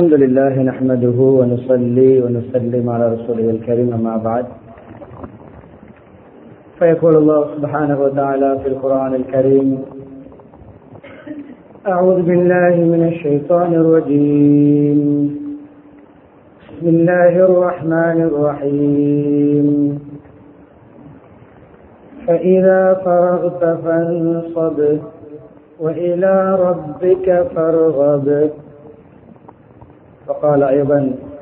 الحمد لله نحمده ونصلي ونسلم على رسوله الكريم أما بعد فيقول الله سبحانه وتعالى في القرآن الكريم أعوذ بالله من الشيطان الرجيم بسم الله الرحمن الرحيم فإذا فرغت فانصب وإلى ربك فارغب وقال أيضا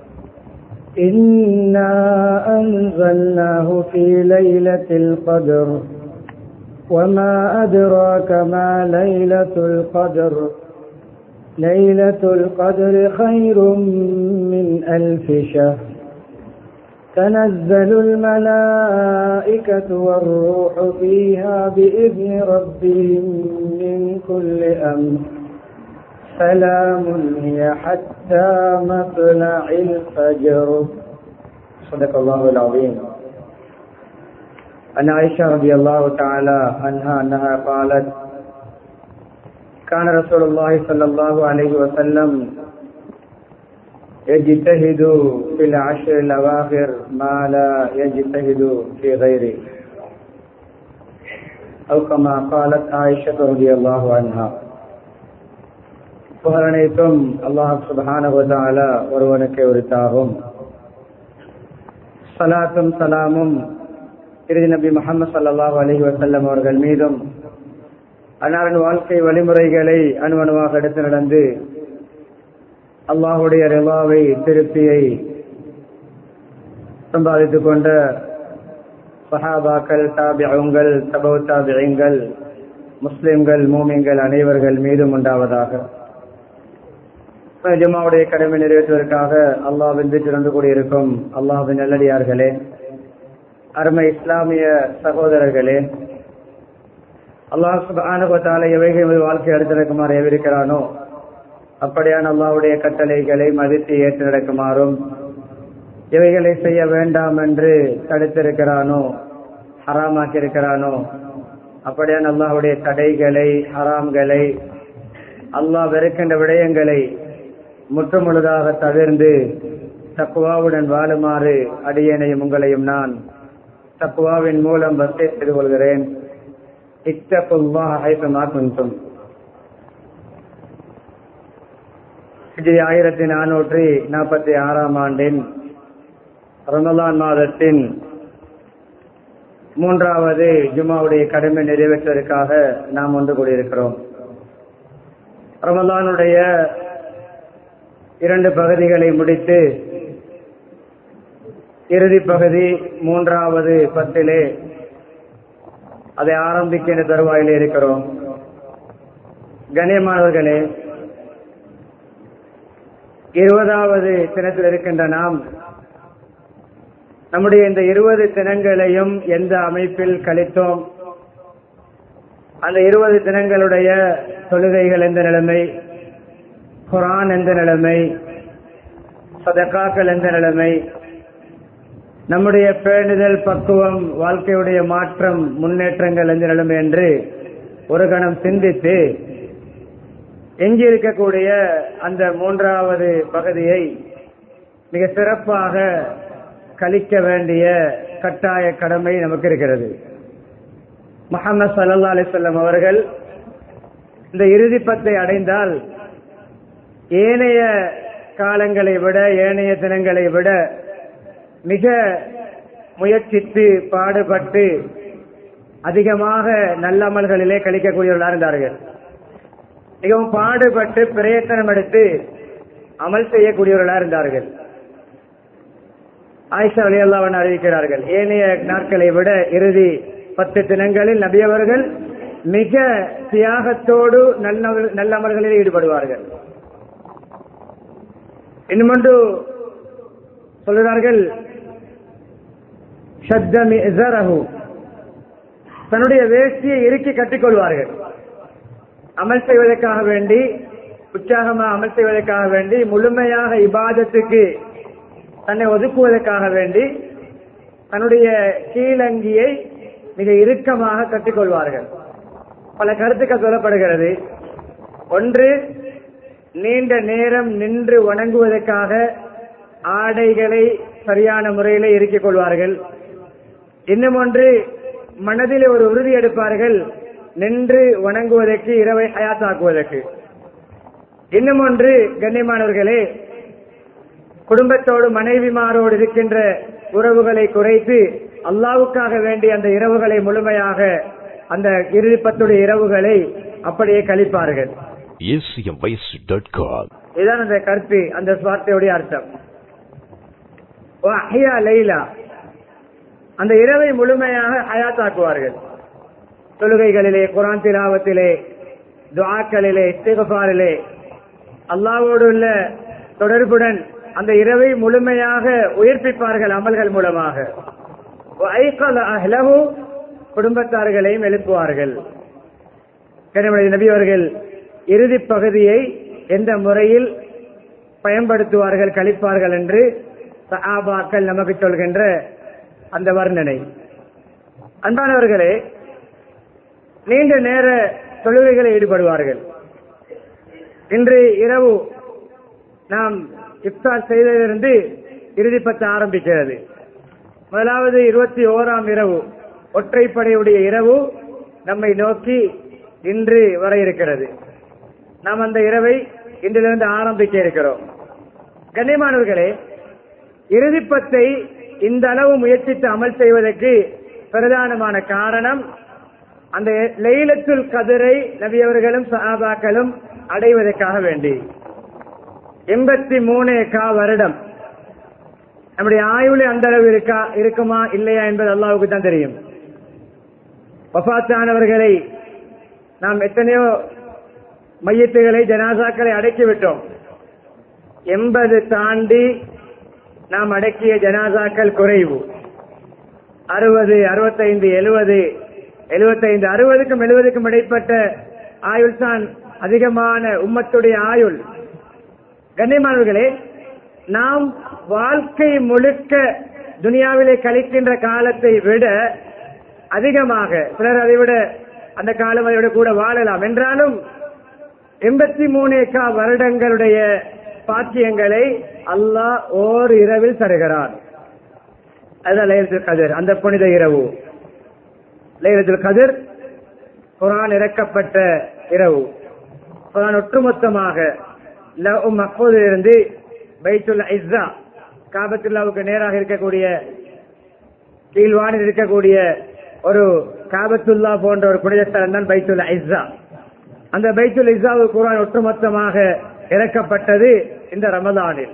إنا أنزلناه في ليلة القدر وما أدراك ما ليلة القدر ليلة القدر خير من ألف شهر تنزل الملائكة والروح فيها بإذن ربهم من كل أمر سلام هي حتى مطلع الفجر صدق الله العظيم عن عائشة رضي الله تعالى عنها أنها قالت كان رسول الله صلى الله عليه وسلم يجتهد في العشر الأواخر ما لا يجتهد في غيره أو كما قالت عائشة رضي الله عنها புகழனைத்தும் அல்லாஹ் சுபஹானவதால ஒருவனுக்கு உரித்தாகும் சலாத்தும் சலாமும் இறுதி நபி முகமது சல்லாஹூ அலஹி வசல்லம் அவர்கள் மீதும் அன்னாரின் வாழ்க்கை வழிமுறைகளை அணுவணுவாக எடுத்து நடந்து அல்லாஹுடைய ரிவாவை திருப்தியை சம்பாதித்துக் கொண்ட சஹாபாக்கள் தாபியங்கள் தபவு தாபியங்கள் முஸ்லிம்கள் மூமிங்கள் அனைவர்கள் மீதும் உண்டாவதாக ஜுமாவுடைய கடமை நிறைவேற்றுவதற்காக அல்லாவின் வீட்டில் வந்து கூடியிருக்கும் அல்லாவின் நல்லடியார்களே அருமை இஸ்லாமிய சகோதரர்களே அல்லாஹ் சுபானுபத்தால எவைகள் வாழ்க்கை எடுத்து நடக்குமாறு எவிருக்கிறானோ அப்படியான அல்லாவுடைய கட்டளைகளை மதித்து ஏற்று நடக்குமாறும் எவைகளை செய்ய வேண்டாம் என்று தடுத்திருக்கிறானோ ஹராமாக்கி இருக்கிறானோ அப்படியான அல்லாஹுடைய தடைகளை ஹராம்களை அல்லாஹ் வெறுக்கின்ற விடயங்களை முற்றுமுழுதாக தவிர்ந்து தக்குவாவுடன் வாழுமாறு அடியனையும் உங்களையும் நான் தக்குவாவின் மூலம் வசை செய்து கொள்கிறேன் இத்தப்பும் ஆயிரத்தி நானூற்றி நாற்பத்தி ஆறாம் ஆண்டின் ரமலான் மாதத்தின் மூன்றாவது ஜுமாவுடைய கடமை நிறைவேற்றுவதற்காக நாம் ஒன்று கூடியிருக்கிறோம் ரமலானுடைய இரண்டு பகுதிகளை முடித்து இறுதி பகுதி மூன்றாவது பத்திலே அதை ஆரம்பிக்கின்ற தருவாயிலே இருக்கிறோம் கண்ணியமானவர்களே இருபதாவது தினத்தில் இருக்கின்ற நாம் நம்முடைய இந்த இருபது தினங்களையும் எந்த அமைப்பில் கழித்தோம் அந்த இருபது தினங்களுடைய தொழுகைகள் எந்த நிலைமை குரான் எந்த நிலைமை சதக்காக்கள் எந்த நிலைமை நம்முடைய பேணுதல் பக்குவம் வாழ்க்கையுடைய மாற்றம் முன்னேற்றங்கள் எந்த நிலைமை என்று ஒரு கணம் சிந்தித்து எஞ்சி இருக்கக்கூடிய அந்த மூன்றாவது பகுதியை மிக சிறப்பாக கழிக்க வேண்டிய கட்டாய கடமை நமக்கு இருக்கிறது முகமது சல்லா அலிசல்லம் அவர்கள் இந்த இறுதிப்பத்தை அடைந்தால் ஏனைய காலங்களை விட ஏனைய தினங்களை விட மிக முயற்சித்து பாடுபட்டு அதிகமாக நல்லமல்களிலே கழிக்கக்கூடியவர்களாக இருந்தார்கள் மிகவும் பாடுபட்டு பிரயத்தனம் எடுத்து அமல் செய்யக்கூடியவர்களாக இருந்தார்கள் ஆயிஷா அலி அல்லாவன் அறிவிக்கிறார்கள் ஏனைய நாட்களை விட இறுதி பத்து தினங்களில் நபியவர்கள் மிக தியாகத்தோடு நல்ல நல்லமல்களில் ஈடுபடுவார்கள் இன்னுமொன்று சொல்கிறார்கள் தன்னுடைய வேஷ்டியை இறுக்கி கட்டிக்கொள்வார்கள் அமல் செய்வதற்காக வேண்டி உற்சாகமாக அமல் செய்வதற்காக வேண்டி முழுமையாக இபாதத்துக்கு தன்னை ஒதுக்குவதற்காக வேண்டி தன்னுடைய கீழங்கியை மிக இறுக்கமாக கட்டிக்கொள்வார்கள் பல கருத்துக்கள் சொல்லப்படுகிறது ஒன்று நீண்ட நேரம் நின்று வணங்குவதற்காக ஆடைகளை சரியான முறையில் இறுக்கிக் கொள்வார்கள் இன்னும் ஒன்று மனதில் ஒரு உறுதி எடுப்பார்கள் நின்று வணங்குவதற்கு இரவை ஹயாத்தாக்குவதற்கு இன்னும் ஒன்று கண்ணியமானவர்களே குடும்பத்தோடு மனைவிமாரோடு இருக்கின்ற உறவுகளை குறைத்து அல்லாவுக்காக வேண்டி அந்த இரவுகளை முழுமையாக அந்த இறுதிப்பத்துடைய இரவுகளை அப்படியே கழிப்பார்கள் acmvoice.com. இதுதான் அந்த கருத்து அந்த வார்த்தையுடைய அர்த்தம் அஹ்யா லைலா அந்த இரவை முழுமையாக ஹயாத்தாக்குவார்கள் தொழுகைகளிலே குரான் திலாவத்திலே துஆக்களிலே இஸ்திகபாரிலே அல்லாவோடு உள்ள தொடர்புடன் அந்த இரவை முழுமையாக உயிர்ப்பிப்பார்கள் அமல்கள் மூலமாக ஐகல அஹ்லஹு குடும்பத்தார்களையும் எழுப்புவார்கள் கனிமொழி நபி அவர்கள் இறுதி பகுதியை எந்த முறையில் பயன்படுத்துவார்கள் கழிப்பார்கள் என்று சஹாபாக்கள் நமக்கு சொல்கின்ற அந்த வர்ணனை அன்பானவர்களே நீண்ட நேர தொழுகைகளில் ஈடுபடுவார்கள் இன்று இரவு நாம் இப்தார் செய்ததிலிருந்து இறுதிப்பத்து ஆரம்பிக்கிறது முதலாவது இருபத்தி ஓராம் இரவு ஒற்றைப்படையுடைய இரவு நம்மை நோக்கி இன்று வர இருக்கிறது நாம் அந்த இரவை இன்றிலிருந்து ஆரம்பிக்க இருக்கிறோம் கண்ணியமானவர்களே இறுதிப்பத்தை இந்த அளவு முயற்சித்து அமல் செய்வதற்கு பிரதானமான காரணம் அந்த லைலத்துல் கதிரை நபியவர்களும் சஹாபாக்களும் அடைவதற்காக வேண்டி எண்பத்தி மூணு கா வருடம் நம்முடைய ஆயுளை அந்த அளவு இருக்கா இருக்குமா இல்லையா என்பது அல்லாவுக்கு தான் தெரியும் வபாத்தானவர்களை நாம் எத்தனையோ மையத்துகளை ஜனாசாக்களை அடக்கிவிட்டோம் எண்பது தாண்டி நாம் அடக்கிய ஜனாசாக்கள் குறைவு அறுபது அறுபத்தைந்து எழுபது எழுபத்தைந்து அறுபதுக்கும் எழுபதுக்கும் இடைப்பட்ட ஆயுள் தான் அதிகமான உம்மத்துடைய ஆயுள் கண்ணியமானவர்களே நாம் வாழ்க்கை முழுக்க துனியாவிலே கழிக்கின்ற காலத்தை விட அதிகமாக சிலர் அதை விட அந்த காலம் அதை விட கூட வாழலாம் என்றாலும் எண்பத்தி மூணு கா வருடங்களுடைய பாக்கியங்களை அல்லாஹ் ஓர் இரவில் தருகிறான் அதுதான் லைலத்துல் கதிர் அந்த புனித இரவு லைலத்துல் கதிர் குரான் இறக்கப்பட்ட இரவு குரான் ஒட்டுமொத்தமாக இருந்து பைத்துல் இஸ்ஸா காபத்துல்லாவுக்கு நேராக இருக்கக்கூடிய கீழ்வானில் இருக்கக்கூடிய ஒரு காபத்துல்லா போன்ற ஒரு புனித ஸ்தலம் தான் பைத்துல் இஸ்ஸா அந்த பைத்துல் இஸ்ஸாவு குரான் ஒட்டுமொத்தமாக இறக்கப்பட்டது இந்த ரமதானில்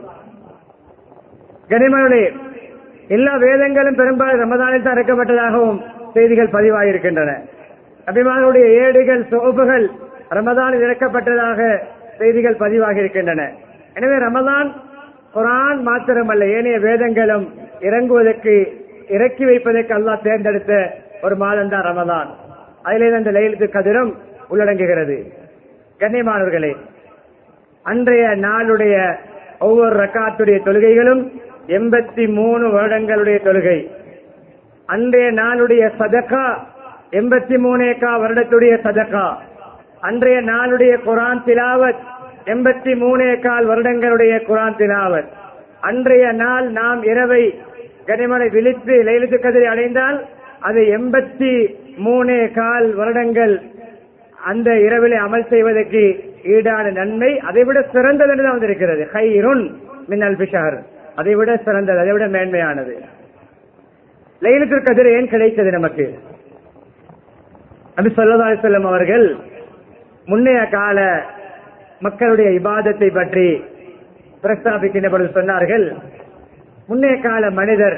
கனிமனுடைய எல்லா வேதங்களும் பெரும்பாலும் ரமதானில் தான் இறக்கப்பட்டதாகவும் செய்திகள் பதிவாகியிருக்கின்றன அபிமானுடைய ஏடுகள் சோபுகள் ரமதானில் இறக்கப்பட்டதாக செய்திகள் பதிவாகி இருக்கின்றன எனவே ரமதான் குரான் மாத்திரமல்ல ஏனைய வேதங்களும் இறங்குவதற்கு இறக்கி வைப்பதற்கு அல்லாஹ் தேர்ந்தெடுத்த ஒரு மாதம் தான் ரமதான் அதிலே அந்த லைலத்து கதிரும் உள்ளடங்குகிறது கண்ணியமானவர்களே அன்றைய நாளுடைய ஒவ்வொரு ரக்காத்துடைய தொழுகைகளும் எண்பத்தி மூணு வருடங்களுடைய தொழுகை அன்றைய நாளுடைய சதக்கா எண்பத்தி மூணேக்கா வருடத்துடைய சதக்கா அன்றைய நாளுடைய குரான் திலாவத் எண்பத்தி மூணே கால் வருடங்களுடைய குரான் திலாவத் அன்றைய நாள் நாம் இரவை கனிமனை விழித்து லைலுக்கு கதிரை அடைந்தால் அது எண்பத்தி மூணே கால் வருடங்கள் அந்த இரவிலே அமல் செய்வதற்கு ஈடான நன்மை அதை விட சிறந்தது என்று தான் வந்திருக்கிறது ஹைருன் மின்னல் பிஷார் அதை விட சிறந்தது அதை விட மேன்மையானது லைலுக்கு கதிர் ஏன் கிடைத்தது நமக்கு நபி சொல்லா செல்லம் அவர்கள் முன்னைய கால மக்களுடைய இபாதத்தை பற்றி பிரஸ்தாபிக்கின்ற பொழுது சொன்னார்கள் முன்னைய கால மனிதர்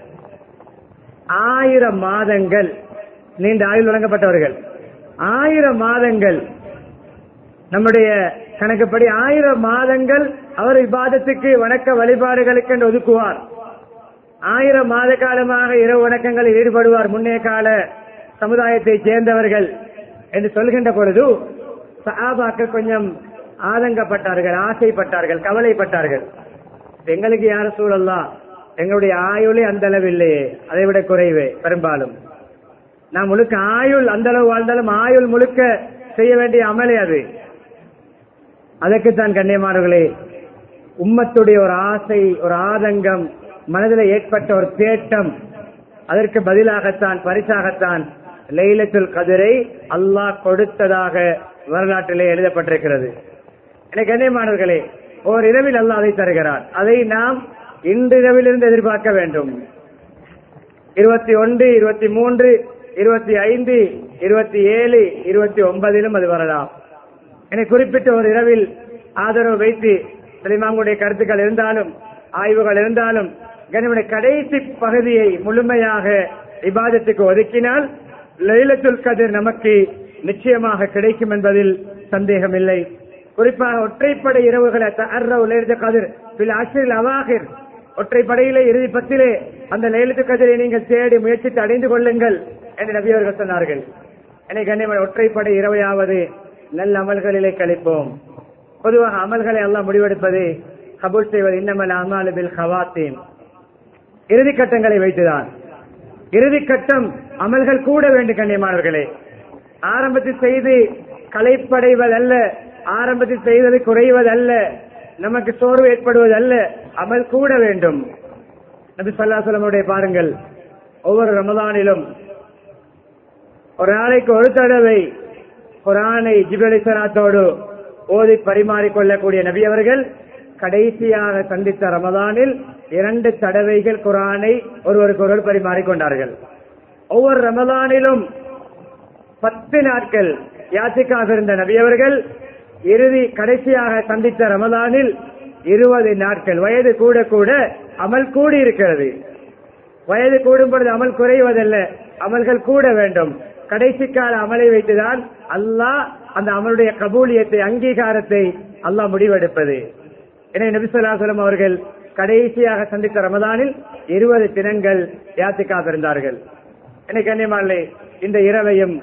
ஆயிரம் மாதங்கள் நீண்ட ஆயுள் வழங்கப்பட்டவர்கள் ஆயிரம் மாதங்கள் நம்முடைய கணக்குப்படி ஆயிரம் மாதங்கள் அவர் இபாதத்துக்கு வணக்க வழிபாடுகளுக்கு என்று ஒதுக்குவார் ஆயிரம் மாத காலமாக இரவு வணக்கங்களில் ஈடுபடுவார் முன்னைய கால சமுதாயத்தை சேர்ந்தவர்கள் என்று சொல்கின்ற பொழுது சஹாபாக்கள் கொஞ்சம் ஆதங்கப்பட்டார்கள் ஆசைப்பட்டார்கள் கவலைப்பட்டார்கள் எங்களுக்கு யார சூழல்லாம் எங்களுடைய ஆயுளே அந்த அளவு இல்லையே அதை விட குறைவே பெரும்பாலும் நான் முழுக்க ஆயுள் அந்த அளவு வாழ்ந்தாலும் ஆயுள் முழுக்க செய்ய வேண்டிய அமலே அது அதற்குத்தான் கண்ணியமானவர்களே உம்மத்துடைய ஒரு ஆசை ஒரு ஆதங்கம் மனதில் ஏற்பட்ட ஒரு தேட்டம் அதற்கு பதிலாகத்தான் பரிசாகத்தான் லைலத்துல் கதிரை அல்லாஹ் கொடுத்ததாக வரலாற்றிலே எழுதப்பட்டிருக்கிறது எனக்கு கண்ணியமானவர்களே ஓர் இரவில் அல்லாஹ் அதை தருகிறார் அதை நாம் இன்று இரவிலிருந்து எதிர்பார்க்க வேண்டும் இருபத்தி ஒன்று இருபத்தி மூன்று இருபத்தி ஐந்து இருபத்தி ஏழு இருபத்தி ஒன்பதிலும் அது வரலாம் என குறிப்பிட்ட ஒரு இரவில் ஆதரவு வைத்து சிலிமாங்குடைய கருத்துக்கள் இருந்தாலும் ஆய்வுகள் இருந்தாலும் கனிமனுடைய கடைசி பகுதியை முழுமையாக இபாதத்துக்கு ஒதுக்கினால் லைலத்துல் கதிர் நமக்கு நிச்சயமாக கிடைக்கும் என்பதில் சந்தேகமில்லை குறிப்பாக ஒற்றைப்படை இரவுகளை தர்ரவு லைலத்து கதிர் பில் அஷில் அவாகிர் ஒற்றைப்படையிலே இறுதி பத்திலே அந்த லைலத்து கதிரை நீங்கள் தேடி முயற்சித்து அடைந்து கொள்ளுங்கள் என்று நபி அவர்கள் சொன்னார்கள் என்னை கண்ணியமான ஒற்றைப்படை இரவையாவது நல்ல அமல்களிலே கழிப்போம் பொதுவாக அமல்களை எல்லாம் முடிவெடுப்பது கபூல் செய்வது இன்னமல் அமாலு பில் ஹவாத்தீம் இறுதி கட்டங்களை வைத்துதான் இறுதி கட்டம் அமல்கள் கூட வேண்டும் கண்ணியமானவர்களே ஆரம்பத்தில் செய்து களைப்படைவதல்ல ஆரம்பத்தில் செய்வது குறைவதல்ல நமக்கு சோர்வு ஏற்படுவதல்ல அமல் கூட வேண்டும் நபி சொல்லாசலமுடைய பாருங்கள் ஒவ்வொரு ரமதானிலும் ஒரு நாளைக்கு ஒரு தடவை குரானை ஜிபலிசனாத்தோடு ஓதி பரிமாறிக்கொள்ளக்கூடிய நபி அவர்கள் கடைசியாக சந்தித்த ரமதானில் இரண்டு தடவைகள் குரானை ஒருவருக்கு ஒருவர் பரிமாறிக்கொண்டார்கள் ஒவ்வொரு ரமதானிலும் பத்து நாட்கள் யாத்திக்காக இருந்த நபி அவர்கள் இறுதி கடைசியாக சந்தித்த ரமதானில் இருபது நாட்கள் வயது கூட கூட அமல் கூடி இருக்கிறது வயது கூடும் பொழுது அமல் குறைவதல்ல அமல்கள் கூட வேண்டும் கடைசி கால அமலை வைத்துதான் அல்லாஹ் அந்த அமலுடைய கபூலியத்தை அங்கீகாரத்தை அல்லாஹ் முடிவெடுப்பது எனவே நபிசுல்லாசலம் அவர்கள் கடைசியாக சந்தித்த ரமதானில் இருபது தினங்கள் யாத்திக்காக இருந்தார்கள் என்னை கண்ணியமாலே இந்த இரவையும்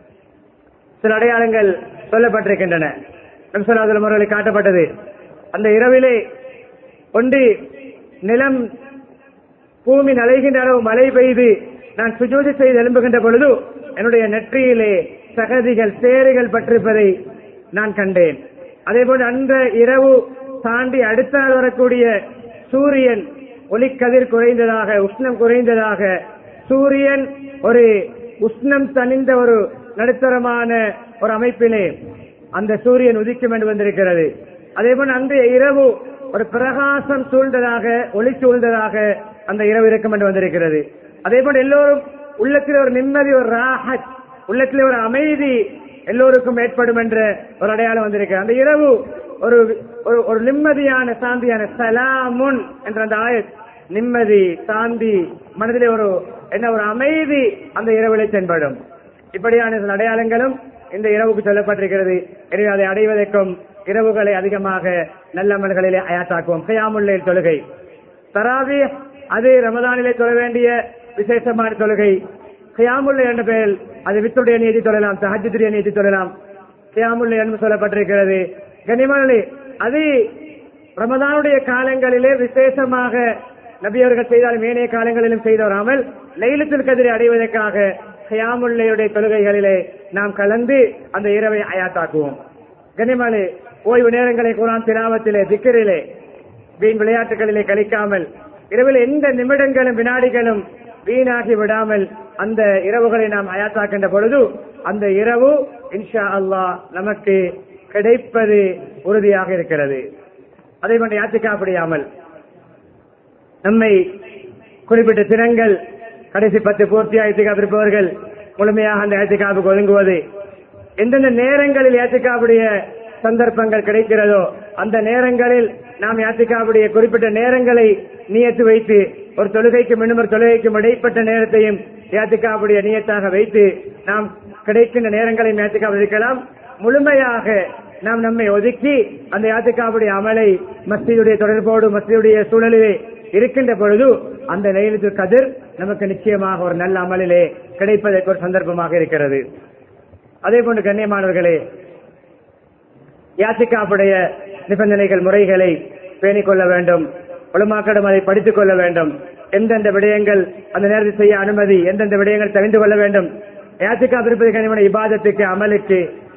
சில அடையாளங்கள் சொல்லப்பட்டிருக்கின்றன நபிசுல்லாசலம் அவர்களை காட்டப்பட்டது அந்த இரவிலே ஒன்று நிலம் பூமி நலைகின்ற அளவு மழை பெய்து நான் சுஜூதி செய்து எழும்புகின்ற பொழுது என்னுடைய நெற்றியிலே சகதிகள் சேறுகள் பற்றிருப்பதை நான் கண்டேன் அதே போல அந்த இரவு தாண்டி அடுத்த நாள் வரக்கூடிய சூரியன் ஒளிக்கதிர் குறைந்ததாக உஷ்ணம் குறைந்ததாக சூரியன் ஒரு உஷ்ணம் தணிந்த ஒரு நடுத்தரமான ஒரு அமைப்பிலே அந்த சூரியன் உதிக்கும் என்று வந்திருக்கிறது அதே போல அந்த இரவு ஒரு பிரகாசம் சூழ்ந்ததாக ஒளி சூழ்ந்ததாக அந்த இரவு இருக்கும் என்று வந்திருக்கிறது அதே போல எல்லோரும் உள்ளத்தில் ஒரு நிம்மதி ஒரு ராஹத் உள்ளத்தில் ஒரு அமைதி எல்லோருக்கும் ஏற்படும் என்ற ஒரு அடையாளம் வந்திருக்கிறது அந்த இரவு ஒரு ஒரு- ஒரு நிம்மதியான சாந்தியான சலாமுன் என்ற அந்த ஆயத் நிம்மதி சாந்தி மனதிலே ஒரு என்ன ஒரு அமைதி அந்த இரவிலே தென்படும் இப்படியான சில அடையாளங்களும் இந்த இரவுக்கு சொல்லப்பட்டிருக்கிறது எனவே அதை அடைவதற்கும் இரவுகளை அதிகமாக நல்ல அமல்களிலே அயாத்தாக்குவோம் கயாமுல்லையில் தொழுகை தராவி அது ரமதானிலே தொழ வேண்டிய விசேஷமான தொழுகை கியாமுல்லை என்ற பெயர் அது வித்துடைய நீதி தொழலாம் தஹஜுடைய நீதி தொழலாம் கியாமுல்லை என்று சொல்லப்பட்டிருக்கிறது கனிமலை அது ரமதானுடைய காலங்களிலே விசேஷமாக நபியவர்கள் செய்தாலும் ஏனைய காலங்களிலும் செய்து வராமல் லைலத்தில் கதிரை அடைவதற்காக கியாமுல்லையுடைய தொழுகைகளிலே நாம் கலந்து அந்த இரவை அயாத்தாக்குவோம் கனிமலை ஓய்வு நேரங்களை குரான் திராவத்திலே திக்கரிலே வீண் விளையாட்டுகளிலே கழிக்காமல் இரவில் எந்த நிமிடங்களும் வினாடிகளும் வீணாகி விடாமல் அந்த இரவுகளை நாம் அயாத்தாக்கின்ற பொழுது அந்த இரவு இன்ஷா அல்லாஹ் நமக்கு கிடைப்பது உறுதியாக இருக்கிறது அதை கொண்டு யாத்திக்காப்படியாமல் நம்மை குறிப்பிட்ட தினங்கள் கடைசி பத்து பூர்த்தியாக ஏற்றுக்காப்பிருப்பவர்கள் முழுமையாக அந்த ஏற்றுக்காப்புக்கு ஒதுங்குவது எந்தெந்த நேரங்களில் ஏற்றுக்காப்புடைய சந்தர்ப்பங்கள் கிடைக்கிறதோ அந்த நேரங்களில் நாம் யாத்திக்காவுடைய குறிப்பிட்ட நேரங்களை நியத்து வைத்து ஒரு தொழுகைக்கும் இன்னும் ஒரு தொழுகைக்கும் இடைப்பட்ட நேரத்தையும் யாத்திக்காவுடைய நியத்தாக வைத்து நாம் கிடைக்கின்ற நேரங்களை யாத்திக்காவு இருக்கலாம் முழுமையாக நாம் நம்மை ஒதுக்கி அந்த யாத்திக்காவுடைய அமலை மஸ்தியுடைய தொடர்போடு மஸ்தியுடைய சூழலிலே இருக்கின்ற பொழுது அந்த லைலத்து கதிர் நமக்கு நிச்சயமாக ஒரு நல்ல அமலிலே கிடைப்பதற்கு ஒரு சந்தர்ப்பமாக இருக்கிறது அதே போன்று கண்ணியமானவர்களே யாத்திக்காப்புடைய நிபந்தனைகள் முறைகளை பேணிக் கொள்ள வேண்டும் உலமாக்களிடம் அதை படித்துக் கொள்ள வேண்டும் எந்தெந்த விடயங்கள் அந்த நேரத்தில் செய்ய அனுமதி எந்தெந்த விடயங்கள் தெரிந்து கொள்ள வேண்டும் யாத்திக்காப் இருப்பது கனிமன இபாதத்துக்கு அமலுக்கு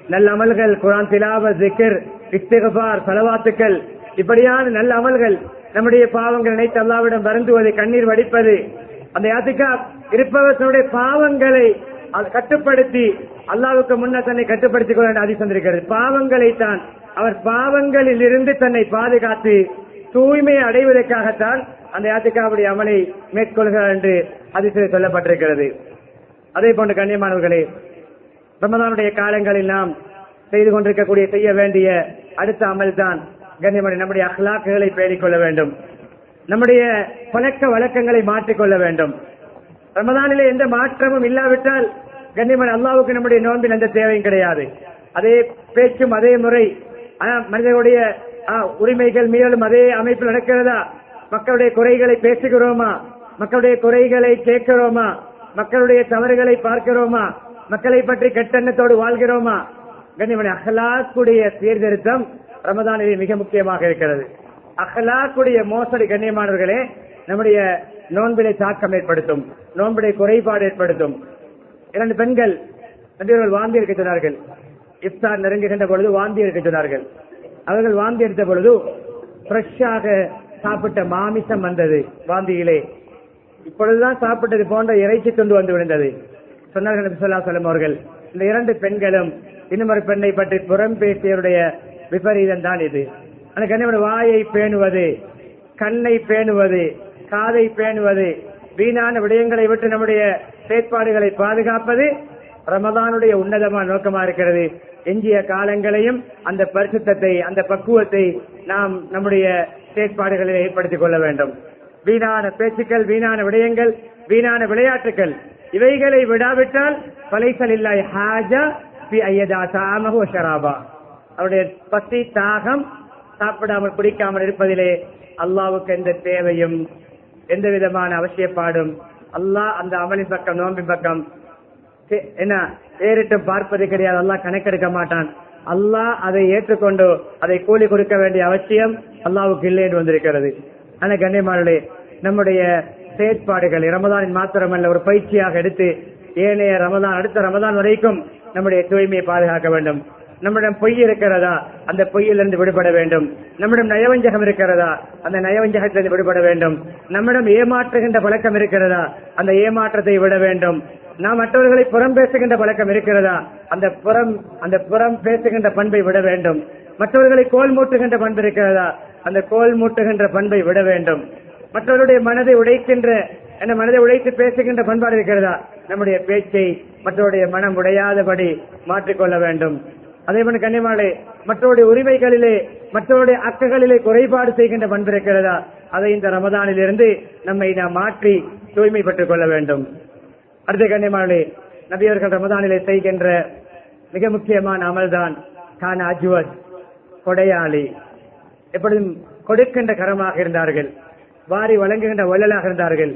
நல்ல அமல்கள் குரான் திலாவ ஜிக்கிர் இஸ்திகபார் சலவாத்துக்கள் இப்படியான நல்ல அமல்கள் நம்முடைய பாவங்கள் நினைத்து அல்லாவிடம் வருந்துவது கண்ணீர் வடிப்பது அந்த யாத்திகா இருப்பவர்களுடைய பாவங்களை அது கட்டுப்படுத்தி அல்லாவுக்கு முன்ன தன்னை கட்டுப்படுத்திக் கொள்ள அதி சந்திருக்கிறது பாவங்களை தான் அவர் பாவங்களில் இருந்து தன்னை பாதுகாத்து தூய்மையை அடைவதற்காகத்தான் அந்த யாத்திகாவுடைய அமலை மேற்கொள்கிறார் என்று அதிசயம் சொல்லப்பட்டிருக்கிறது அதே போன்று கண்ணியமானவர்களே ரமதானுடைய காலங்களில் நாம் செய்து கொண்டிருக்கக்கூடிய செய்ய வேண்டிய அடுத்த அமல் தான் கண்ணியமணி நம்முடைய அஹ்லாக்குகளை பேணிக் கொள்ள வேண்டும் நம்முடைய பழக்க வழக்கங்களை மாற்றிக்கொள்ள வேண்டும் ரமதானிலே எந்த மாற்றமும் இல்லாவிட்டால் கண்ணியமணி அல்லாவுக்கு நம்முடைய நோன்பில் எந்த தேவையும் கிடையாது அதே பேச்சும் அதே முறை ஆனா, மனிதனுடைய ஆ, உரிமைகள் மீறலும் அதே அமைப்பில் நடக்கிறதா மக்களுடைய குறைகளை பேசுகிறோமா மக்களுடைய குறைகளை கேட்கிறோமா மக்களுடைய தவறுகளை பார்க்கிறோமா மக்களை பற்றி கெட்டெண்ணத்தோடு வாழ்கிறோமா கண்ணியமணி அஹ்லாக்குடைய சீர்திருத்தம் ரமதானிலே மிக முக்கியமாக இருக்கிறது அஹ்லாக்குடைய மோசடி கண்ணியமானவர்களே நம்முடைய நோன்பிலை தாக்கம் ஏற்படுத்தும் நோன்பிலை குறைபாடு ஏற்படுத்தும் இரண்டு பெண்கள் நபியவர்கள் வாந்தி எடுக்க சொன்னார்கள் இஃப்தார் நெருங்குகின்ற பொழுது வாந்தி எடுக்க சொன்னார்கள் அவர்கள் வாந்தி எடுத்த பொழுது ஃப்ரெஷ்ஷாக சாப்பிட்ட மாமிசம் வந்தது வாந்தியிலே இப்பொழுதுதான் சாப்பிட்டது போன்ற இறைச்சி துண்டு வந்து விழுந்தது சொன்னார்கள் நபி ஸல்லல்லாஹு அலைஹி வஸல்லம் அவர்கள் இந்த இரண்டு பெண்களும் இன்னும் ஒரு பெண்ணை பற்றி புறம் பேசியவருடைய விபரீதம் தான் இது அந்த கண்ணியோட வாயை பேணுவது கண்ணை பேணுவது காதை பேணுவது வீணான விடயங்களை விட்டு நம்முடைய செயற்பாடுகளை பாதுகாப்பது ரமதானுடைய உன்னதமான நோக்கமா இருக்கிறது எஞ்சிய காலங்களையும் அந்த பரிசுத்தத்தை அந்த பக்குவத்தை நாம் நம்முடைய செயற்பாடுகளில் ஏற்படுத்திக் கொள்ள வேண்டும் வீணான பேச்சுக்கள் வீணான விடயங்கள் வீணான விளையாட்டுகள் இவைகளை விடாவிட்டால் பலைசல் இல்லாய் ஹாஜா பி ஐயதா சாமகு ஷராபா அவருடைய பசி தாகம் சாப்பிடாமல் குடிக்காமல் இருப்பதிலே அல்லாவுக்கு எந்த தேவையும் எந்த விதமான அவசியப்பாடும் அல்லாஹ் அந்த அமலின் பக்கம் நோம்பின் பக்கம் தே- என்ன ஏறிட்டும் பார்ப்பது கிடையாது அல்லாஹ் கணக்கெடுக்க மாட்டான் அல்லாஹ் அதை ஏற்றுக்கொண்டு அதை கூலி கொடுக்க வேண்டிய அவசியம் அல்லாவுக்கு இல்லை என்று வந்திருக்கிறது ஆனா கண்ணியமானே நம்முடைய செயற்பாடுகள் ரமதானின் மாத்திரமல்ல ஒரு பயிற்சியாக எடுத்து ஏனைய ரமதான் அடுத்த ரமதான் வரைக்கும் நம்முடைய தூய்மையை பாதுகாக்க வேண்டும் நம்மிடம் பொய் இருக்கிறதா அந்த பொய்யிலிருந்து விடுபட வேண்டும் நம்மிடம் நயவஞ்சகம் இருக்கிறதா அந்த நயவஞ்சகத்திலிருந்து விடுபட வேண்டும் நம்மிடம் ஏமாற்றுகின்ற பழக்கம் இருக்கிறதா அந்த ஏமாற்றத்தை விட வேண்டும் நாம் மற்றவர்களை புறம் பேசுகின்ற பழக்கம் இருக்கிறதா அந்த புறம் அந்த புறம் பேசுகின்ற பண்பை விட வேண்டும் மற்றவர்களை கோல் மூட்டுகின்ற பண்பு இருக்கிறதா அந்த கோல் மூட்டுகின்ற பண்பை விட வேண்டும் மற்றவருடைய மனதை உடைக்கின்ற என்ன மனதை உடைத்து பேசுகின்ற பண்பாடு இருக்கிறதா நம்முடைய பேச்சை மற்றவருடைய மனம் உடையாதபடி மாற்றிக்கொள்ள வேண்டும் அதே போல கண்ணியமாளே மற்றவருடைய உரிமைகளிலே மற்றவருடைய அக்கங்களிலே குறைபாடு செய்கின்ற பண்பு இருக்கிறதா அதை இந்த ரமதானில் இருந்து நம்மை நாம் மாற்றி தூய்மைப்பட்டுக் கொள்ள வேண்டும் அடுத்த கண்ணியமாளே நபியவர்கள் ரமதானிலே செய்கின்ற மிக முக்கியமான அமல்தான் கான அஜ்வத் கொடையாளி எப்பொழுதும் கொடுக்கின்ற கரமாக இருந்தார்கள் வாரி வழங்குகின்ற வள்ளலாக இருந்தார்கள்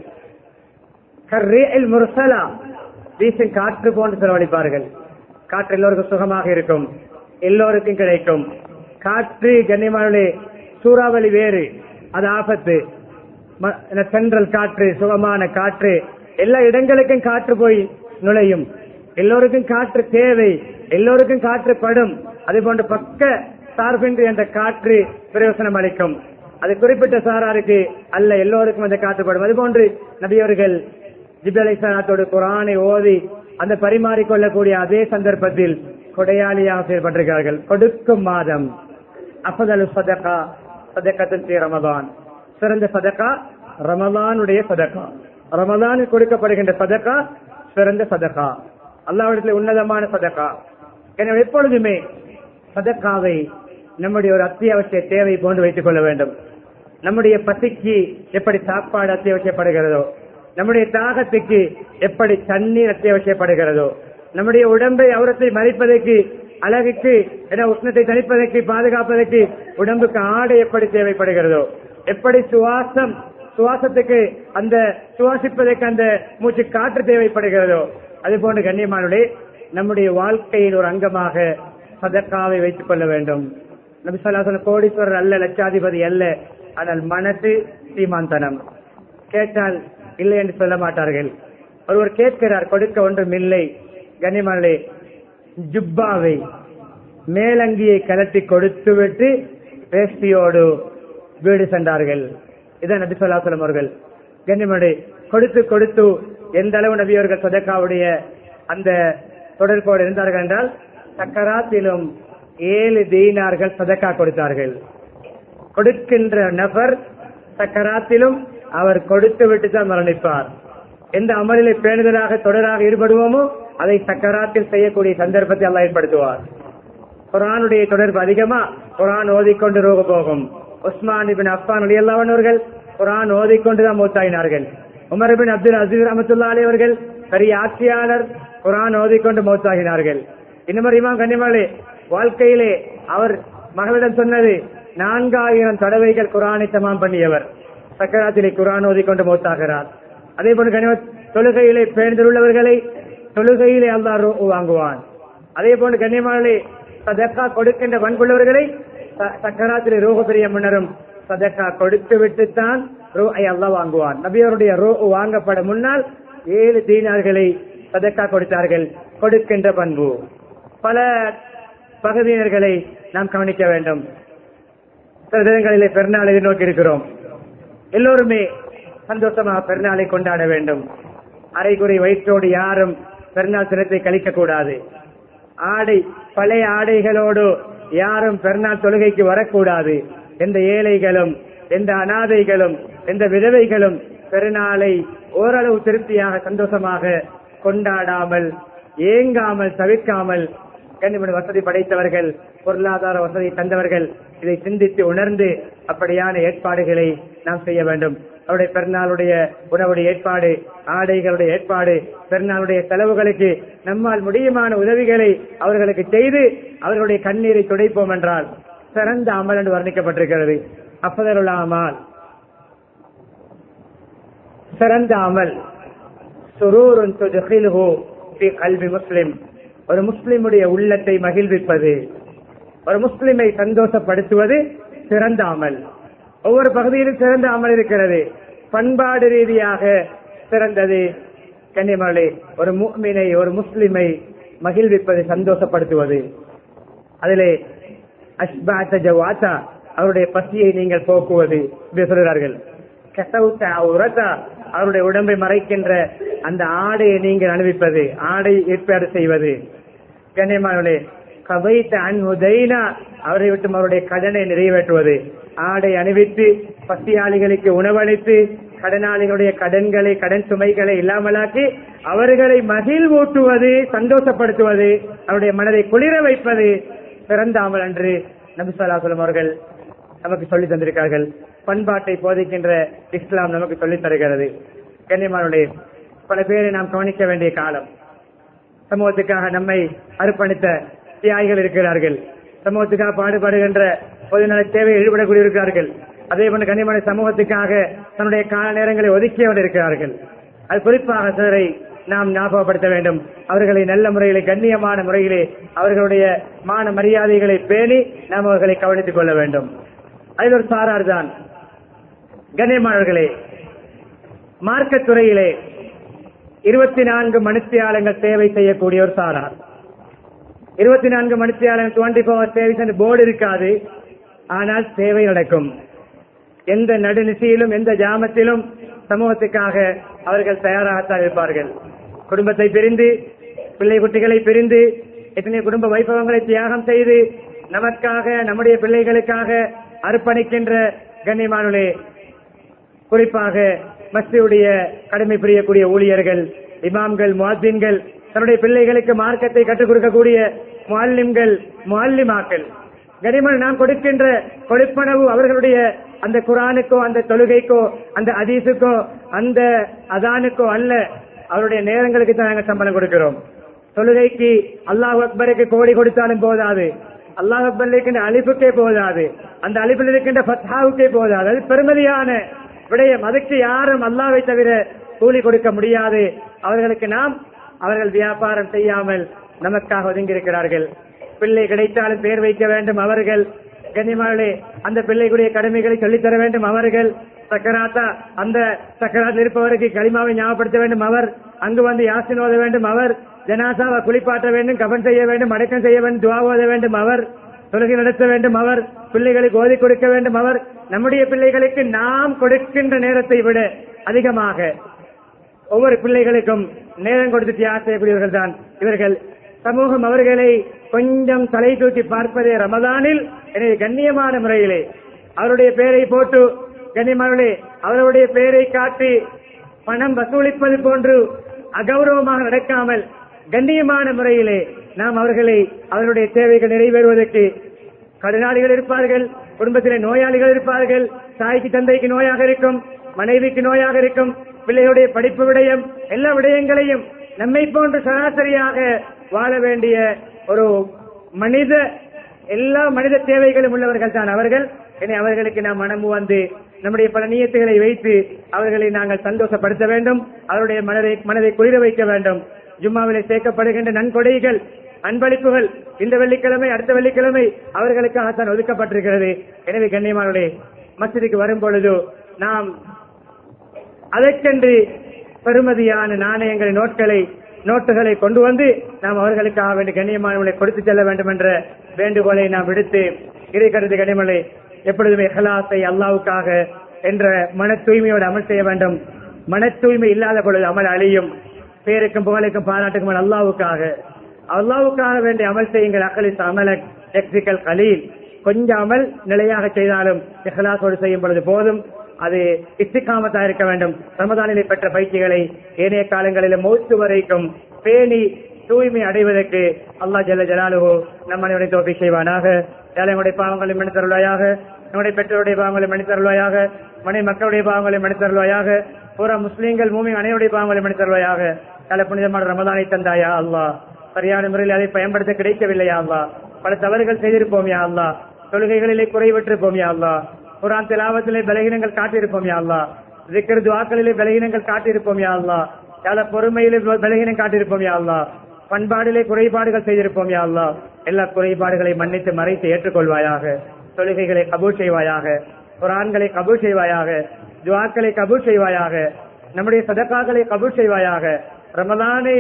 கர்ரீஇல் முர்சலா வீசும் காற்று போன்று செலவழிப்பார்கள் காற்று எல்லோருக்கும் சுகமாக இருக்கும் எல்லோருக்கும் கிடைக்கும் காற்று கண்ணியமானே சூறாவளி வேறு அது ஆபத்து சென்ட்ரல் காற்று சுகமான காற்று எல்லா இடங்களுக்கும் காற்று போய் நுழையும் எல்லோருக்கும் காற்று தேவை எல்லோருக்கும் காற்று படும் அதே போன்று பக்க சார்பின்றி அந்த காற்று பிரயோசனம் அளிக்கும் அது குறிப்பிட்ட சாராருக்கு அல்ல எல்லோருக்கும் அந்த காற்று படும் அதுபோன்று நபியவர்கள் ஜிப் அலிஸ்லாத்தோடு குரானை ஓதி அந்த பரிமாறிக்கொள்ளக்கூடிய அதே சந்தர்ப்பத்தில் கொடையாளியாக செயல்பட்டிருக்கிறார்கள் கொடுக்கும் மாதம் அஃபதலு சதகா சதக்கத்தின் ஸ்ரீ ரமதான் சிறந்த சதகா ரமதானுடைய சதகா ரமதானில் கொடுக்கப்படுகின்ற சதகா சிறந்த சதகா அல்லாவிடத்தில் உன்னதமான சதகா எனவே எப்பொழுதுமே சதக்காவை நம்முடைய ஒரு அத்தியாவசிய தேவை போன்று வைத்துக் கொள்ள வேண்டும் நம்முடைய பசிக்கு எப்படி சாப்பாடு அத்தியாவசியப்படுகிறதோ நம்முடைய தாகத்துக்கு எப்படி தண்ணீர் அத்தியாவசியப்படுகிறதோ நம்முடைய உடம்பை அவரத்தை மறைப்பதற்கு அழகுக்கு என உஷ்ணத்தை தணிப்பதற்கு பாதுகாப்பதற்கு உடம்புக்கு ஆடை எப்படி தேவைப்படுகிறதோ எப்படி சுவாசம் சுவாசத்துக்கு அந்த சுவாசிப்பதற்கு அந்த மூச்சு காற்று தேவைப்படுகிறதோ அது போன்ற கண்ணியமானுடைய நம்முடைய வாழ்க்கையில் ஒரு அங்கமாக சதக்காவை வைத்துக் கொள்ள வேண்டும் நபி சொல்லாசன கோடீஸ்வரர் அல்ல லட்சாதிபதி அல்ல ஆனால் மனசு சீமாந்தனம் கேட்டால் இல்லை என்று சொல்ல மாட்டார்கள் ஒருவர் கேட்கிறார் கொடுக்க ஒன்றும் இல்லை கண்ணியமானே ஜுப்பாவை மேலங்கியை கலட்டி கொடுத்து விட்டு வேஷ்டியோடு வீடு சென்றார்கள் இதான் நபி சொல்லாசலம் அவர்கள் கண்ணிமடை கொடுத்து கொடுத்து எந்த அளவு நபி அவர்கள் சதக்காவுடைய அந்த தொடர்போடு இருந்தார்கள் என்றால் சக்கராத்திலும் ஏழு தீனார்கள் சதக்கா கொடுத்தார்கள் கொடுக்கின்ற நபர் சக்கராத்திலும் அவர் கொடுத்து விட்டு தான் மரணிப்பார் எந்த அமலிலே பேணுதலாக தொடராக ஈடுபடுவோமோ அதை சக்கராத்தில் செய்யக்கூடிய சந்தர்ப்பத்தை அல்லாஹ் ஏற்படுத்துவார் குரானுடைய தொடர்பு அதிகமா குரான் ஓதிக்கொண்டு ரோக போகும் உஸ்மான் பின் அஃபான் அலியல்லாவனவர்கள் குரான் ஓதிக்கொண்டுதான் மூத்தாயினார்கள் உமர் பின் அப்துல் அசீஸ் ரஹமத்துல்லா அலி அவர்கள் பெரிய ஆட்சியாளர் குரான் ஓதிக்கொண்டு மௌத்தாகினார்கள் இன்னும் இமாம் கன்னிமலை வாழ்க்கையிலே அவர் மகளிடம் சொன்னது நான்காயிரம் தடவைகள் குரானை தமாம் பண்ணியவர் சக்கராத்திலே குரான் ஓதிக்கொண்டு மௌத்தாகிறார் அதே போன்று கனிம தொழுகையிலே பேர்ந்துள்ளவர்களை தொழுகையிலே அல்லாஹ் ரூ வாங்குவான் அதே போன்று கண்ணியமானே சதக்கா கொடுக்கின்ற பண்புள்ளவர்களை ச- சக்கராத்திலே ரோக பெரிய முன்னரும் சதக்கா கொடுத்து விட்டுத்தான் ரூஐ அல்லாஹ் வாங்குவான் நபியருடைய ரூ வாங்கப்பட முன்னால் ஏழு தீனார்களை சதக்கா கொடுத்தார்கள் கொடுக்கின்ற பண்பு பல பகுதியினர்களை நாம் கவனிக்க வேண்டும் சில தினங்களிலே பெருநாளை நோக்கி இருக்கிறோம் எல்லோருமே சந்தோஷமாக பெருநாளை கொண்டாட வேண்டும் அரைகுறை வயிற்றோடு யாரும் பெருநாள் தினத்தை கழிக்க கூடாது ஆடை பழைய ஆடைகளோடு யாரும் பெருநாள் தொழுகைக்கு வரக்கூடாது எந்த ஏழைகளும் எந்த அனாதைகளும் எந்த விதவைகளும் பெருநாளை ஓரளவு திருப்தியாக சந்தோஷமாக கொண்டாடாமல் ஏங்காமல் தவிர்க்காமல் கண்ணிமணி வசதி படைத்தவர்கள் பொருளாதார வசதி தந்தவர்கள் இதை சிந்தித்து உணர்ந்து அப்படியான ஏற்பாடுகளை நாம் செய்ய வேண்டும் அவருடைய பெருநாளுடைய உணவுடைய ஏற்பாடு ஆடைகளுடைய ஏற்பாடு பெருநாளுடைய செலவுகளுக்கு நம்மால் முடியுமான உதவிகளை அவர்களுக்கு செய்து அவர்களுடைய கண்ணீரை துடைப்போம் என்றால் சிறந்த அமல் என்று வர்ணிக்கப்பட்டிருக்கிறது அப்பதருள்ள அமல் சிறந்த அமல் சுரூருன் துதுகிலுஹு ஃபி கல்வி முஸ்லிம் ஒரு முஸ்லிமுடைய உள்ளத்தை மகிழ்விப்பது ஒரு முஸ்லிமை சந்தோஷப்படுத்துவது சிறந்த அமல் ஒவ்வொரு பகுதியிலும் சிறந்த அமல் இருக்கிறது பண்பாடு ரீதியாக சிறந்தது கன்னிமலை ஒரு முக்மினை ஒரு முஸ்லிமை மகிழ்விப்பது சந்தோஷப்படுத்துவது அதிலே அஷ்பாத்த ஜவாத்தா அவருடைய பசியை நீங்கள் போக்குவது இப்படி சொல்கிறார்கள் கசவுத்த உரத்தா அவருடைய உடம்பை மறைக்கின்ற அந்த ஆடையை நீங்கள் அணிவிப்பது ஆடை ஏற்பாடு செய்வது கண்ணியமானவர்களே கவைத்த அன்ஹுதைனா அவரை விட்டு அவருடைய கடனை நிறைவேற்றுவது ஆடை அணிவித்து பசியாளிகளுக்கு உணவளித்து கடனாளிகளுடைய கடன்களை கடன் சுமைகளை இல்லாமலாக்கி அவர்களை மகிழ்வூட்டுவது சந்தோஷப்படுத்துவது அவருடைய மனதை குளிர வைப்பது பிறந்தாமல் அன்று நபிசல்லாசலம் அவர்கள் நமக்கு சொல்லி தந்திருக்கார்கள் பண்பாட்டை போதிக்கின்ற இஸ்லாம் நமக்கு சொல்லித் தருகிறது கண்ணியமானுடைய பல பேரை நாம் கவனிக்க வேண்டிய காலம் சமூகத்துக்காக நம்மை அர்ப்பணித்த தியாகிகள் இருக்கிறார்கள் சமூகத்துக்காக பாடுபடுகின்ற பொதுநல தேவையை ஈடுபடக்கூடிய இருக்கிறார்கள் அதே போன்று கண்ணியமான சமூகத்துக்காக தன்னுடைய கால நேரங்களை ஒதுக்கியவர் இருக்கிறார்கள் அது குறிப்பாக சிலரை நாம் ஞாபகப்படுத்த வேண்டும் அவர்களை நல்ல முறையிலே கண்ணியமான முறையிலே அவர்களுடைய மான மரியாதைகளை பேணி நாம் அவர்களை கவனித்துக் கொள்ள வேண்டும் அதில் ஒரு சாரார் தான் கண்ணியமானவர்களே மார்க்கத்துறையிலே இருபத்தி நான்கு மணித்தியாலங்கள் சேவை செய்யக்கூடிய ஒரு சாரார் இருபத்தி நான்கு மணித்தியாலங்கள் டுவெண்டி ஃபோர் சேவை போர்டு இருக்காது ஆனால் சேவை நடக்கும் எந்த நடுநிசையிலும் எந்த ஜாமத்திலும் சமூகத்துக்காக அவர்கள் தயாராகத்தான் இருப்பார்கள் குடும்பத்தை பிரிந்து பிள்ளை குட்டிகளை பிரிந்து எத்தனை குடும்ப வைபவங்களை தியாகம் செய்து நமக்காக நம்முடைய பிள்ளைகளுக்காக அர்ப்பணிக்கின்ற கண்ணியமானுளே குறிப்பாக மஸ்தியுடைய கடமை புரியக்கூடிய ஊழியர்கள் இமாம்கள் முவாத்தின்கள் தன்னுடைய பிள்ளைகளுக்கு மார்க்கத்தை கற்றுக் கொடுக்கக்கூடிய முல்லிம்கள் முல்லிமாக்கள் கனிமல் நாம் கொடுக்கின்ற கொடுப்பனவு அவர்களுடைய அந்த குரானுக்கோ அந்த தொழுகைக்கோ அந்த அதீசுக்கோ அந்த அதானுக்கோ அல்ல அவருடைய நேரங்களுக்கு தான் நாங்கள் சம்பளம் கொடுக்கிறோம் தொழுகைக்கு அல்லாஹ் அக்பருக்கு கோடி கொடுத்தாலும் போதாது அல்லாஹ் அக்பர் இருக்கின்ற அலிப்புக்கே போதாது அந்த அலிப்பில் இருக்கின்ற ஃபத்ஹாவுக்கே போதாது அது பெருமதியான விடயம் அதுக்கு யாரும் அல்லாவை தவிர கூலி கொடுக்க முடியாது அவர்களுக்கு நாம் அவர்கள் வியாபாரம் செய்யாமல் நமக்காக ஒதுங்கியிருக்கிறார்கள் பிள்ளை கிடைத்தாலும் பேர் வைக்க வேண்டும் அவர்கள் கண்ணியமானே அந்த பிள்ளைகளுடைய கடமைகளை சொல்லித்தர வேண்டும் அவர்கள் சக்கராத்தா அந்த சக்கராத்தில் இருப்பவருக்கு களிமாவை ஞாபகப்படுத்த வேண்டும் அவர் அங்கு வந்து யாசின் ஓத வேண்டும் அவர் ஜனாசாவை குளிப்பாட்ட வேண்டும் கபன் செய்ய வேண்டும் அடக்கம் செய்ய வேண்டும் துவா ஓத வேண்டும் அவர் தொழுகை நடத்த வேண்டும் அவர் பிள்ளைகளுக்கு ஓதி கொடுக்க வேண்டும் அவர் நம்முடைய பிள்ளைகளுக்கு நாம் கொடுக்கின்ற நேரத்தை விட அதிகமாக ஒவ்வொரு பிள்ளைகளுக்கும் நேரம் கொடுத்து தியாகம் செய்யக்கூடியவர்கள் தான் இவர்கள் சமூகம் அவர்களை கொஞ்சம் தலை தூக்கி பார்ப்பதே ரமதானில் எனவே கண்ணியமான முறையிலே அவருடைய பெயரை போட்டு கண்ணியமானவர்களே அவருடைய பெயரை காட்டி பணம் வசூலிப்பது போன்று அகௌரவமாக நடக்காமல் கண்ணியமான முறையிலே நாம் அவர்களை அவருடைய தேவைகள் நிறைவேறுவதற்கு கடனாளிகள் இருப்பார்கள் குடும்பத்திலே நோயாளிகள் இருப்பார்கள் தாய்க்கு தந்தைக்கு நோயாக இருக்கும் மனைவிக்கு நோயாக இருக்கும் பிள்ளைகளுடைய படிப்பு விடயம் எல்லா விடயங்களையும் நம்மை போன்று சராசரியாக வாழ வேண்டிய ஒரு மனித எல்லா மனித தேவைகளும் உள்ளவர்கள் தான் அவர்கள் இனி அவர்களுக்கு நாம் மனம் வந்து நம்முடைய பல நியத்துகளை வைத்து அவர்களை நாங்கள் சந்தோஷப்படுத்த வேண்டும் அவருடைய மனதை மனதை குளிர வைக்க வேண்டும் ஜும்மாவிலே சேர்க்கப்படுகின்ற நன்கொடைகள் அன்பளிப்புகள் இந்த வெள்ளிக்கிழமை அடுத்த வெள்ளிக்கிழமை அவர்களுக்காகத்தான் ஒதுக்கப்பட்டிருக்கிறது எனவே கண்ணியமானே மஸ்ஜிதுக்கு வரும் பொழுது நாம் அதற்கென்று பெறுமதியான நாணயங்களை நோட்களை நோட்டுகளை கொண்டு வந்து நாம் அவர்களுக்காக வேண்டிய கண்ணியமானவர்களை கொடுத்து செல்ல வேண்டும் என்ற வேண்டுகோளை நாம் விடுத்து இருக்கிறது கனிமலை எப்பொழுதுமே ஹலாசை அல்லாவுக்காக என்ற மன தூய்மையோடு அமல் செய்ய வேண்டும் மன தூய்மை இல்லாத பொழுது அமல் அழியும் பேருக்கும் புகழுக்கும் பாராட்டுக்கும் அல்லாவுக்காக அல்லாவுக்காக வேண்டிய அமல் செய்யுங்கள் அகலிஸ் அமலக் எக்ஸிக்கல் கலீல் கொஞ்சம் அமல் நிலையாக செய்தாலும் இஹ்லாசோடு செய்யும் பொழுது போதும் அது இஸ்திகாமத்தா இருக்க வேண்டும் ரமதானிலே பெற்ற பயிற்சிகளை ஏனைய காலங்களில் மௌத்து வரைக்கும் பேணி தூய்மை அடைவதற்கு அல்லாஹ் ஜல்ல ஜலாலுஹோ நம் அனைவரை தோப்பி செய்வானாக ஏழைகளுடைய பாவங்களை மன்னித்தருள்வாயாக நம்முடைய பெற்றோருடைய பாவங்களை மன்னித்தருள்வாயாக மனை மக்களுடைய பாவங்களை மன்னித்தருள்வாயாக பூரா முஸ்லீம்கள் மூமி அனைவருடைய பாவங்களை மன்னித்தருள்வாயாக பல புனிதமான ரமதானை தந்தாயா அல்லாஹ் சரியான முறையில் அதை பயன்படுத்த கிடைக்கவில்லையா அல்லா பல தவறுகள் செய்திருப்போம் யா அல்லா தொழுகைகளிலே குறைவிட்டிருப்போம் யா அல்லா குரான் திலாவத்திலே பலகீனங்கள் காட்டியிருப்போம் யா அல்லா திக்கர் துவாக்களிலே பலகீனங்கள் காட்டியிருப்போம் யா அல்லா யால பொறுமையிலே பலகீனம் காட்டியிருப்போம் யா அல்லா பண்பாடிலே குறைபாடுகள் செய்திருப்போம் யா அல்லா எல்லா குறைபாடுகளை மன்னித்து மறைத்து ஏற்றுக்கொள்வாயாக தொழுகைகளை கபூல் செய்வாயாக குரான்களை கபூல் செய்வாயாக துவாக்களை கபூல் செய்வாயாக நம்முடைய சதக்காக்களை கபூல் செய்வாயாக ரமலானை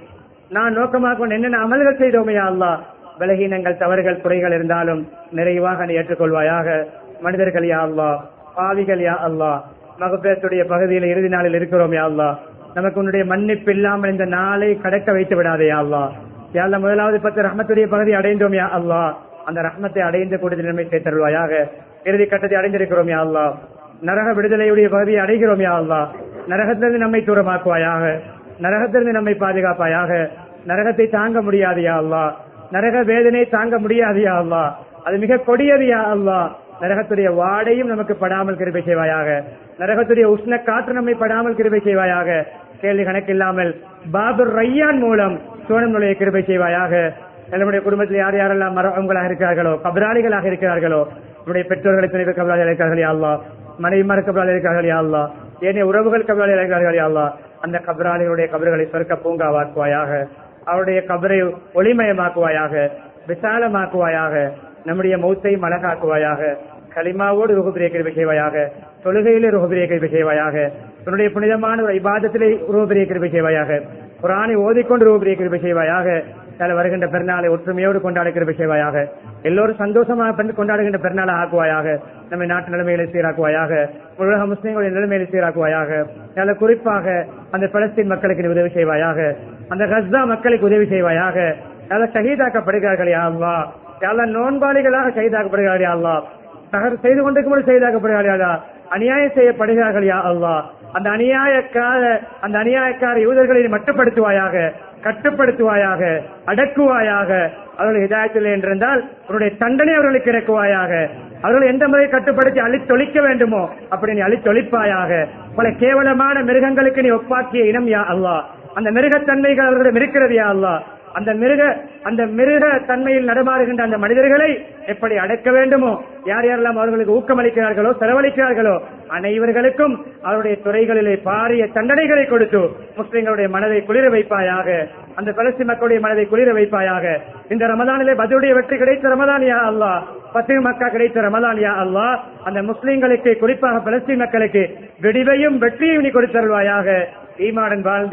நான் நோக்கமாக கொண்டு என்னென்ன அமல்கள் செய்தோமே அல்லா பலகீனங்கள் தவறுகள் குறைகள் இருந்தாலும் நிறைவாக நீ ஏற்றுக்கொள்வாயாக மனிதர்கள் யா அல்லா பாவிகள் யா அல்லா மகப்பேத்துடைய பகுதியில் இறுதி நாளில் இருக்கிறோம் யா அல்லா நமக்கு உன்னுடைய மன்னிப்பு இல்லாமல் இந்த நாளை கடக்க வைத்து விடாதே யா அல்லா யா அல்லா முதலாவது பத்து ரஹமத்துடைய பகுதி அடைந்தோம் யா அல்லா அந்த ரஹமத்தை அடைந்த கூட்டத்தில் நம்மை சேர்த்தருள்வாயாக இறுதி கட்டத்தை அடைந்திருக்கிறோம் யா அல்லா நரக விடுதலையுடைய பகுதியை அடைகிறோம் யா அல்லா நரகத்திலிருந்து நம்மை தூரமாக்குவாயாக நரகத்திலிருந்து நம்மை பாதுகாப்பாயாக நரகத்தை தாங்க முடியாது யா அல்லா நரக வேதனை தாங்க முடியாது யா அல்லா அது மிக கொடியது யா அல்லா நரகத்துடைய வாடையும் நமக்கு படாமல் கிருபை செய்வாயாக நரகத்துடைய உஷ்ண காற்று நம்மை படாமல் கிருபை செய்வாயாக கேள்வி கணக்கில்லாமல் பாபர் ரையான் மூலம் சோனம் நுழைய கிருபை செய்வாயாக நம்முடைய குடும்பத்தில் யார் யாரெல்லாம் மரங்களாக இருக்கிறார்களோ கபராளிகளாக இருக்கிறார்களோ நம்முடைய பெற்றோர்களுக்கு நினைவு கபராளிகள் இருக்கிறார்கள் யா அல்லா மனைவிமார் கபராளிகள் இருக்கிறார்கள் யா அல்லா ஏனைய உறவுகள் கபராளிகள் இருக்கிறார்கள் யா அல்லா அந்த கபராளிகளுடைய கபறுகளை சொர்க்க பூங்காவாக்குவாயாக அவருடைய கபரை ஒளிமயமாக்குவாயாக விசாலமாக்குவாயாக நம்முடைய மௌத்தை மலகாக்குவாயாக களிமாவோடு ருகுபிரிய கிருபை செய்வாயாக தொழுகையிலே ருகுபிரிய கிருபை செய்வாயாக உன்னுடைய புனிதமான ஒரு இபாதத்திலே ருகுபிரிய கிருபை செய்வாயாக குரானை ஓதிக்கொண்டு ருகுபிரிய கிருபை செய்வாயாக அதில் வருகின்ற பெருநாளை ஒற்றுமையோடு கொண்டாட கிருபை செய்வாயாக எல்லோரும் சந்தோஷமாக பெண் கொண்டாடுகின்ற பெருநாளை ஆக்குவாயாக நம்ம நாட்டு நிலைமைகளை சீராக்குவாயாக உலக முஸ்லீம்களுடைய நிலைமைகளை சீராக்குவாயாக அதில் குறிப்பாக அந்த பலஸ்தீன் மக்களுக்கு நீ உதவி செய்வாயாக அந்த கஸ்தா மக்களுக்கு உதவி செய்வாயாக அதில் ஷஹீதாக்கப்படுகிறார்கள் யா அல்லா யாரெல்லாம் நோன்பாளிகளாக ஷஹீதாக்கப்படுகிறார்கள் யா அல்லா தகர் செய்து கொண்டிருக்கும் செய்தாக்கப்படுகிறார்கள் யா அல்லா. அநியாயம் செய்யப்படுகிறார்கள் யா அல்லா அந்த அநியாயக்கார அந்த அநியாயக்கார யூதர்களை நீ மட்டுப்படுத்துவாயாக கட்டுப்படுத்துவாயாக அடக்குவாயாக அவர்கள் ஹிதாயத்தில் என்றிருந்தால் உன்னுடைய தண்டனை அவர்களுக்கு இறக்குவாயாக அவர்கள் எந்த முறை கட்டுப்படுத்தி அழித்தொழிக்க வேண்டுமோ அப்படி நீ அழித்தொழிப்பாயாக பல கேவலமான மிருகங்களுக்கு நீ ஒப்பாக்கிய இனம் யா அல்லா அந்த மிருகத்தன்மைகள் அவர்களிடம் இருக்கிறது யா அல்லா அந்த மிருக அந்த மிருக தன்மையில் நடமாறுகின்ற அந்த மனிதர்களை எப்படி அடக்க வேண்டுமோ யார் யாரெல்லாம் அவர்களுக்கு ஊக்கமளிக்கிறார்களோ செலவழிக்கிறார்களோ அனைவர்களுக்கும் அவருடைய துறைகளிலே பாரிய தண்டனைகளை கொடுத்து முஸ்லிம்களுடைய மனதை குளிர வைப்பாயாக அந்த பலஸ்தீன் மக்களுடைய மனதை குளிர வைப்பாயாக இந்த ரமதானிலே பதிலுடைய வெற்றி கிடைத்த ரமதான் யா அல்லா பத்து மக்கா கிடைத்த ரமதான் யா அல்லா அந்த முஸ்லிம்களுக்கு குறிப்பாக பலஸ்தீன் மக்களுக்கு விடிவையும் வெற்றியும் நீ கொடுத்தருள்வாயாக ஈமாடன் வாழ்ந்து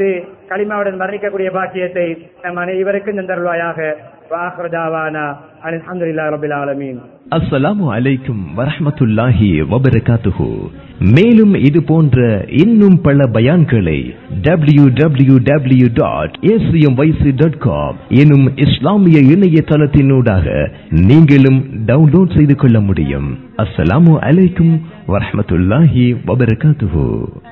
களிமாவுடன் மரணிக்கக்கூடிய பாக்கியத்தை நம் அனைவருக்கும் தந்தருள்வாயாக வாஹ்ரதாவானா அல்ஹம்துலில்லாஹி ரபில் ஆலமீன் அஸ்ஸலாமு அலைக்கும் வரஹ்மத்துல்லாஹி வபரகாத்துஹு மேலும் இது போன்ற இன்னும் பல பயான்களை W W W dot dot com எனும் இஸ்லாமிய இணையதளத்தினூடாக நீங்களும் டவுன்லோட் செய்து கொள்ள முடியும் அஸ்ஸலாமு அலைக்கும் வரஹ்மத்துல்லாஹி வபரகாத்துஹு